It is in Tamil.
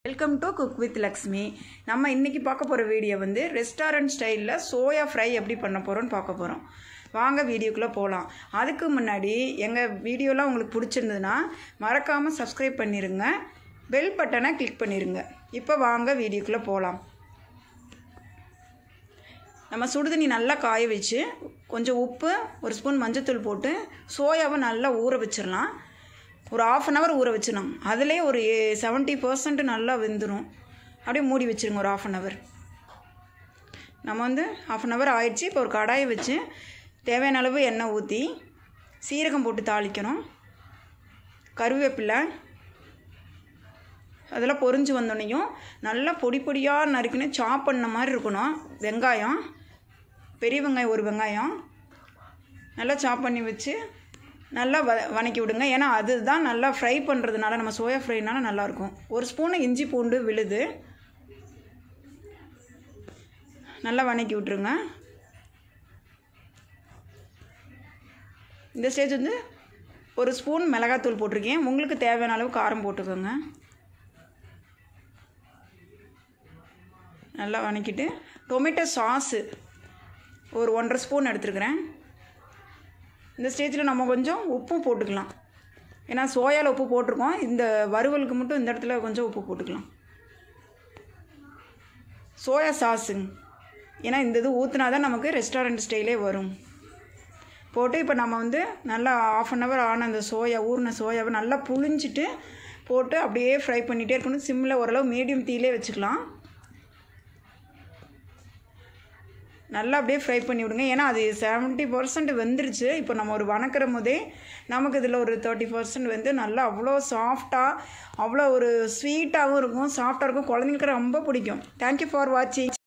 welcome to cook with Lakshmi நம்ம இன்னைக்கு பார்க்க போகிற வீடியோ வந்து ரெஸ்டாரண்ட் ஸ்டைலில் சோயா ஃப்ரை எப்படி பண்ண போகிறோம்னு பார்க்க போகிறோம் வாங்க வீடியோக்குள்ளே போகலாம் அதுக்கு முன்னாடி எங்கள் வீடியோலாம் உங்களுக்கு பிடிச்சிருந்ததுன்னா மறக்காமல் சப்ஸ்கிரைப் பண்ணிடுங்க பெல் பட்டனை கிளிக் பண்ணிடுங்க இப்போ வாங்க வீடியோக்குள்ளே போகலாம் நம்ம சுடுதண்ணி நல்லா காய வச்சு கொஞ்சம் உப்பு ஒரு ஸ்பூன் மஞ்சத்தூள் போட்டு சோயாவை நல்லா ஊற வச்சிடலாம் ஒரு ஆஃப் அன் ஹவர் ஊற வச்சிடணும் அதுலேயே ஒரு செவன்ட்டி பர்சன்ட் நல்லா வெந்துடும் அப்படியே மூடி வச்சுருங்க ஒரு ஆஃப் அன் ஹவர் நம்ம வந்து ஆஃப் அன் ஹவர் ஆயிடுச்சு இப்போ ஒரு கடாயை வச்சு தேவையான அளவு எண்ணெய் ஊற்றி சீரகம் போட்டு தாளிக்கணும் கருவேப்பிலை அதெல்லாம் பொரிஞ்சு வந்தோடனையும் நல்லா பொடி பொடியாக நறுக்கின்னு சாப் பண்ண மாதிரி இருக்கணும் வெங்காயம் பெரிய வெங்காயம் ஒரு வெங்காயம் நல்லா சாப் பண்ணி வச்சு நல்லா வ வதக்கி விடுங்க ஏன்னா அதுதான் நல்லா ஃப்ரை பண்ணுறதுனால நம்ம சோயா ஃப்ரைனால நல்லாயிருக்கும் ஒரு ஸ்பூனு இஞ்சி பூண்டு விழுது நல்லா வதக்கி விட்ருங்க இந்த ஸ்டேஜ் வந்து ஒரு ஸ்பூன் மிளகாத்தூள் போட்டிருக்கேன் உங்களுக்கு தேவையான அளவு காரம் போட்டுக்கோங்க நல்லா வதக்கிட்டு டொமேட்டோ சாஸு ஒரு ஒன்றரை ஸ்பூன் எடுத்துருக்குறேன் இந்த ஸ்டேஜில் நம்ம கொஞ்சம் உப்பு போட்டுக்கலாம் ஏன்னா சோயாவில் உப்பு போட்டிருக்கோம் இந்த வறுவலுக்கு மட்டும் இந்த இடத்துல கொஞ்சம் உப்பு போட்டுக்கலாம் சோயா சாஸுங்க ஏன்னா இந்த இது ஊற்றினா தான் நமக்கு ரெஸ்டாரண்ட் ஸ்டைலே வரும் போட்டு இப்போ நம்ம வந்து நல்லா ஆஃப் அன் ஹவர் ஆன அந்த சோயா ஊறின சோயாவை நல்லா புழிஞ்சிட்டு போட்டு அப்படியே ஃப்ரை பண்ணிகிட்டே இருக்கணும் சிம்மில் ஓரளவு மீடியம் தீலே வச்சுக்கலாம் நல்லா அப்படியே ஃப்ரை பண்ணி விடுங்க ஏன்னா அது செவன்ட்டி பர்சன்ட் வெந்துருச்சு இப்போ நம்ம ஒரு வணக்கிற போதே நமக்கு இதில் ஒரு தேர்ட்டி பர்சன்ட் வந்து நல்லா அவ்வளோ சாஃப்டாக அவ்வளோ ஒரு ஸ்வீட்டாகவும் இருக்கும் சாஃப்டாக இருக்கும் குழந்தைங்களுக்கு ரொம்ப பிடிக்கும் தேங்க்யூ ஃபார் வாட்சிங்